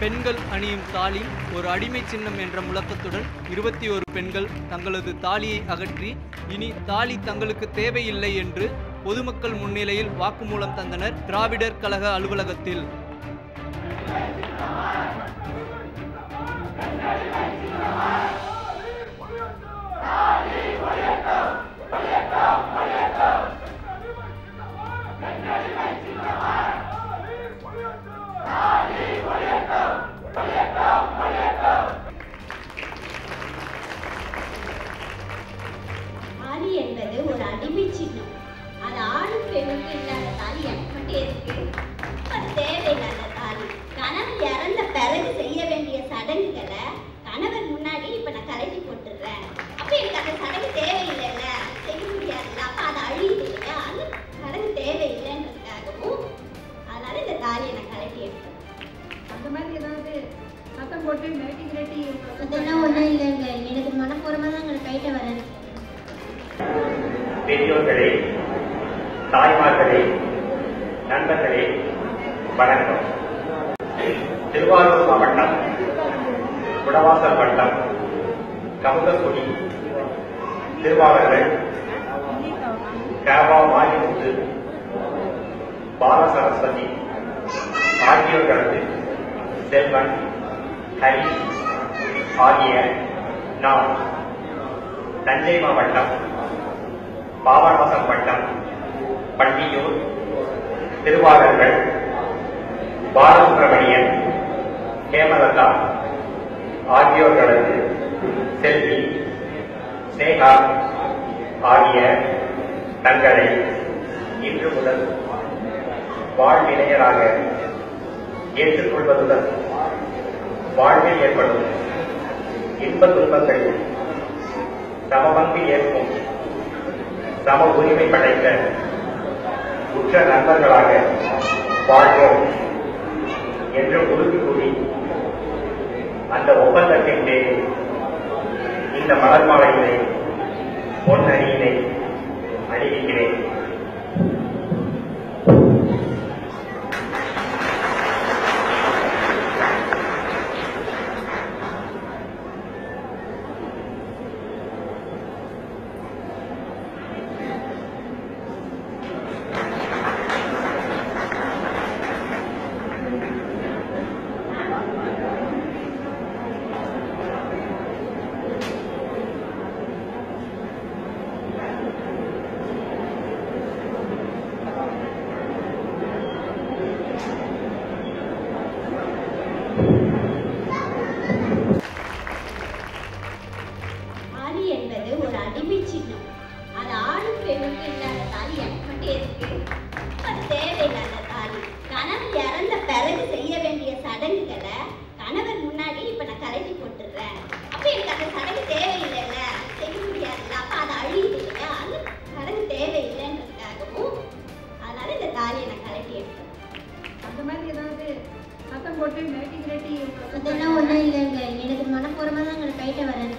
பெண்கள் அணியும் தாலி ஒரு அடிமை சின்னம் என்ற முழக்கத்துடன் இருபத்தி ஒரு பெண்கள் தங்களது தாலியை அகற்றி இனி தாலி தங்களுக்கு தேவையில்லை என்று பொதுமக்கள் முன்னிலையில் வாக்குமூலம் தந்தனர் திராவிடர் கழக அலுவலகத்தில் தாலி என்பது ஒரு அடிமை சின்னம் அது ஆணும் பெண்ணுக்கு இல்லாத தாலி எனக்கு மட்டும் இருக்கு அது தேவையில்லாத தாலி கணவர் இறந்த பிறகு செய்ய வேண்டிய சடங்குகளை கணவர் முன்னாடி இப்ப நான் கலட்டி போட்டுடுறேன் அப்ப எனக்கு அந்த சடங்கு தேவையில்லைல்ல செய்ய முடியாதுல்ல அப்ப அது அழியுது இல்லையா அந்த சடங்கு தேவையில்லைன்றதுக்காகவும் அதனால இந்த தாலியை நான் கலட்டி எடுத்தேன் அந்த மாதிரி ஏதாவது சத்தம் போட்டு மிரட்டி மிரட்டி அதெல்லாம் ஒன்றும் இல்லைங்க எனக்கு மனப்பூர்வமாக தான் எங்களை கைட்ட வரேன் பெரியோர்களே தாய்மார்களே நண்பர்களே வணக்கம் திருவாரூர் மாவட்டம் குடவாசல் வட்டம் கமுதக்குடி திருவாளர்கள் கேபா மாரிமுத்து பாலசரஸ்வதி ஆகியோர்களது செல்வன் ஹரி ஆகிய நான் தஞ்சை மாவட்டம் பாபநாசம் வட்டம் பட்டியூர் திருவாளர்கள் பாலசுப்ரமணியன் ஹேமலதா ஆகியோர்களது செல்வி ஸ்னேகா ஆகிய தங்களை இன்று முதல் வாழ்வினையராக ஏற்றுக்கொள்வதுடன் வாழ்வில் ஏற்படும் இன்ப துன்பங்களில் சமபங்கு ஏற்கும் சம உரிமை படைத்த உற்ற நண்பர்களாக வாழ்வோம் என்று உறுதி கூறி அந்த ஒப்பந்தத்தின் பேரில் இந்த மலர் மாலையினை பொன்னணியினை அணிவிக்கிறேன் தாலி என்பது ஒரு அடிமை சின்னம் அது ஆணும் பெண்ணுக்கு இல்லாத தாலி எனக்கு மட்டும் இருக்கு அது தேவையில்லாத தாலி கணவர் இறந்த பிறகு செய்ய வேண்டிய சடங்குகளை கணவர் முன்னாடி இப்ப நான் கலட்டி போட்டுடுறேன் அப்ப எனக்கு அந்த சடங்கு தேவையில்லைல்ல செய்ய முடியாதுல்ல அப்ப அது அழியுது இல்லையா அந்த சடங்கு தேவையில்லைன்றதுக்காகவும் அதனால இந்த தாலியை நான் கலட்டி எடுத்தேன் அந்த மாதிரி ஏதாவது சத்தம் போட்டு மிரட்டி மிரட்டி அதெல்லாம் ஒன்றும் இல்லைங்க எனக்கு மனப்பூர்வமாக தான் எங்களை கைட்ட வரேன்